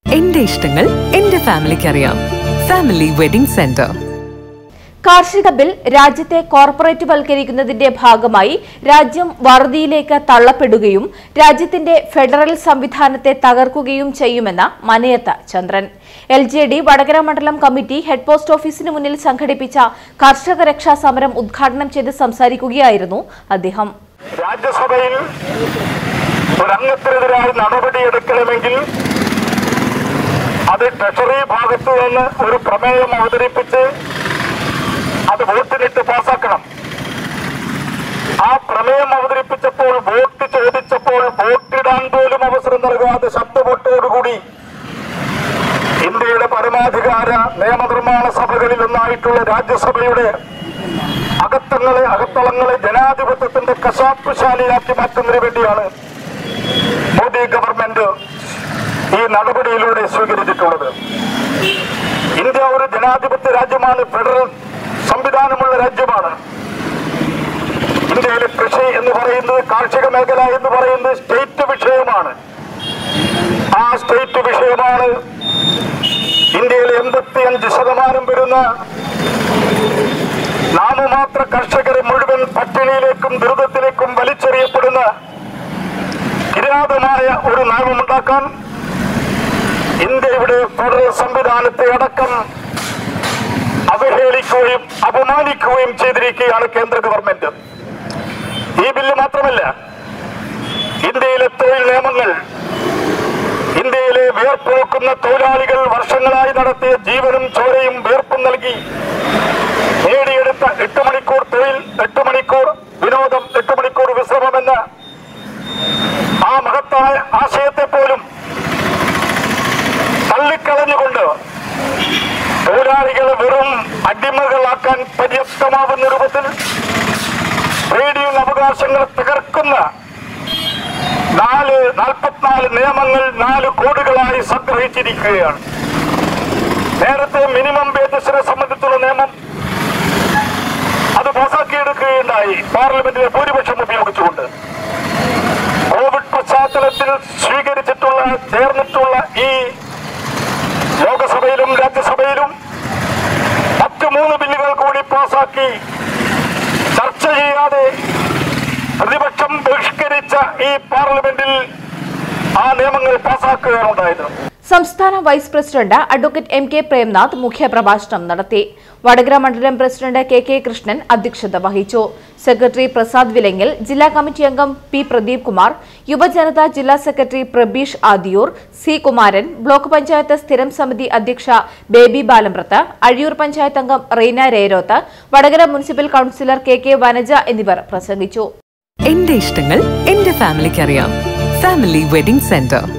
എന്റെ ഇഷ്ടങ്ങൾ എന്റെ ഫാമിലിക്ക് അറിയാം ഫാമിലി വെഡിംഗ് സെന്റർ കാർഷിക ബിൽ രാജ്യത്തെ കോർപ്പറേറ്റ് വൽക്കരിക്കുന്നതിന്റെ ഭാഗമായി രാജ്യം വറുതിയിലേക്ക് തള്ളപ്പെടുകയും രാജ്യത്തിന്റെ ഫെഡറൽ സംവിധാനത്തെ തകർക്കുകയും ചെയ്യുമെന്ന് Manayath Chandran L J D Vadakara മണ്ഡലം കമ്മിറ്റി ഹെഡ് പോസ്റ്റ് ഓഫീസിന് മുന്നിൽ സംഘടിപ്പിച്ച കർഷക രക്ഷാ സമരം ഉദ്ഘാടനം ചെയ്ത് സംസാരിക്കുകയായിരുന്നു അദ്ദേഹം രാജ്യസഭയിൽ ഒരംഗത്തിനെതിരായി നടപടിയെടുക്കണമെങ്കിൽ അത് ട്രഷറി ഭാഗത്തു നിന്ന് ഒരു പ്രമേയം അവതരിപ്പിച്ച് അത് വോട്ടിനിട്ട് പാസാക്കണം ആ പ്രമേയം അവതരിപ്പിച്ചപ്പോൾ വോട്ട് ചോദിച്ചപ്പോൾ വോട്ടിടാൻ പോലും അവസരം നൽകാതെ ശബ്ദവോട്ടോടുകൂടി ഇന്ത്യയുടെ പരമാധികാര നിയമനിർമ്മാണ സഭകളിൽ ഒന്നായിട്ടുള്ള രാജ്യസഭയുടെ അകത്തങ്ങളെ അകത്തളങ്ങളെ ജനാധിപത്യത്തിന്റെ കശാപ്പുശാലിയാക്കി മാറ്റുന്നതിന് വേണ്ടിയാണ് മോദി ഗവൺമെന്റ് ഈ നടപടിയിലൂടെ സ്വീകരിച്ചിട്ടുള്ളത് ഇന്ത്യ ഒരു ജനാധിപത്യ രാജ്യമാണ് ഫെഡറൽ സംവിധാനമുള്ള രാജ്യമാണ് ഇന്ത്യയിലെ കൃഷി എന്ന് പറയുന്നത് കാർഷിക മേഖല എന്ന് പറയുന്നത് സ്റ്റേറ്റ് വിഷയമാണ് ആ സ്റ്റേറ്റ് വിഷയമാണ് ഇന്ത്യയിലെ എൺപത്തിയഞ്ച് ശതമാനം വരുന്ന നാമമാത്ര കർഷകരെ മുഴുവൻ പട്ടിണിയിലേക്കും ദുരിതത്തിലേക്കും വലിച്ചെറിയപ്പെടുന്ന കിരാതമായ ഒരു നിയമമുണ്ടാക്കാൻ ഇന്ത്യയുടെ ഫെഡറൽ സംവിധാനത്തെ അടക്കം അവഹേളിക്കുകയും അപമാനിക്കുകയും ചെയ്തിരിക്കുകയാണ് കേന്ദ്ര ഗവൺമെന്റ് ഈ ബില്ല് മാത്രമല്ല ഇന്ത്യയിലെ തൊഴിൽ നിയമങ്ങൾ ഇന്ത്യയിലെ വിയർപ്പോക്കുന്ന തൊഴിലാളികൾ വർഷങ്ങളായി നടത്തിയ ജീവനും ചോരയും വീർപ്പും നൽകി നേടിയെടുത്ത എട്ട് മണിക്കൂർ തൊഴിൽ എട്ട് മണിക്കൂർ വിനോദം എട്ട് മണിക്കൂർ വിശ്രമമെന്ന ആ മഹത്തായ ആശയത്തെ പോലും തള്ളിക്കളഞ്ഞുകൊണ്ട് തൊഴിലാളികളെ വെറും അടിമകളാക്കാൻ പര്യാപ്തമാവുന്ന രൂപത്തിൽ ട്രേഡിംഗ് അവകാശങ്ങൾ തകർക്കുന്ന നാല് നാൽപ്പത്തിനാല് നിയമങ്ങൾ നാല് കോടുകളായി സംഗ്രഹിച്ചിരിക്കുകയാണ് നേരത്തെ മിനിമം വേജസിനെ സംബന്ധിച്ചുള്ള നിയമം അത് പാസാക്കിയെടുക്കുകയുണ്ടായി പാർലമെന്റിലെ ഭൂരിപക്ഷം ഉപയോഗിച്ചുകൊണ്ട് കോവിഡ് പശ്ചാത്തലത്തിൽ സ്വീകരിച്ചിട്ടുള്ള ചേർന്നിട്ടുള്ള ഈ ലോകസഭയിലും രാജ്യസഭയിലും മറ്റ് മൂന്ന് ബില്ലുകൾ കൂടി പാസാക്കി ചർച്ച ചെയ്യാതെ പ്രതിപക്ഷം ബഹിഷ്കരിച്ച ഈ പാർലമെന്റിൽ ആ നിയമങ്ങൾ പാസാക്കുകയാണ് ഉണ്ടായത് സംസ്ഥാന vice president advocate M K Premnath മുഖ്യപ്രഭാഷണം നടത്തി വടകര മണ്ഡലം പ്രസിഡന്റ് കെ കെ കൃഷ്ണൻ അധ്യക്ഷത വഹിച്ചു സെക്രട്ടറി പ്രസാദ് വിലങ്ങിൽ ജില്ലാ കമ്മിറ്റി അംഗം പി പ്രദീപ് കുമാർ യുവജനത ജില്ലാ secretary Prabeesh Adiyur C Kumaran block panchayat സ്ഥിരം സമിതി അധ്യക്ഷ ബേബി ബാലമ്പ്രത്ത് അഴിയൂർ പഞ്ചായത്ത് അംഗം Reena Rerothu Vadakara municipal councillor K K Vanaja എന്നിവർ പ്രസംഗിച്ചു എന്റെ ഇഷ്ടങ്ങൾ എന്റെ ഫാമിലിക്ക് അറിയാം ഫാമിലി വെഡിംഗ് സെന്റർ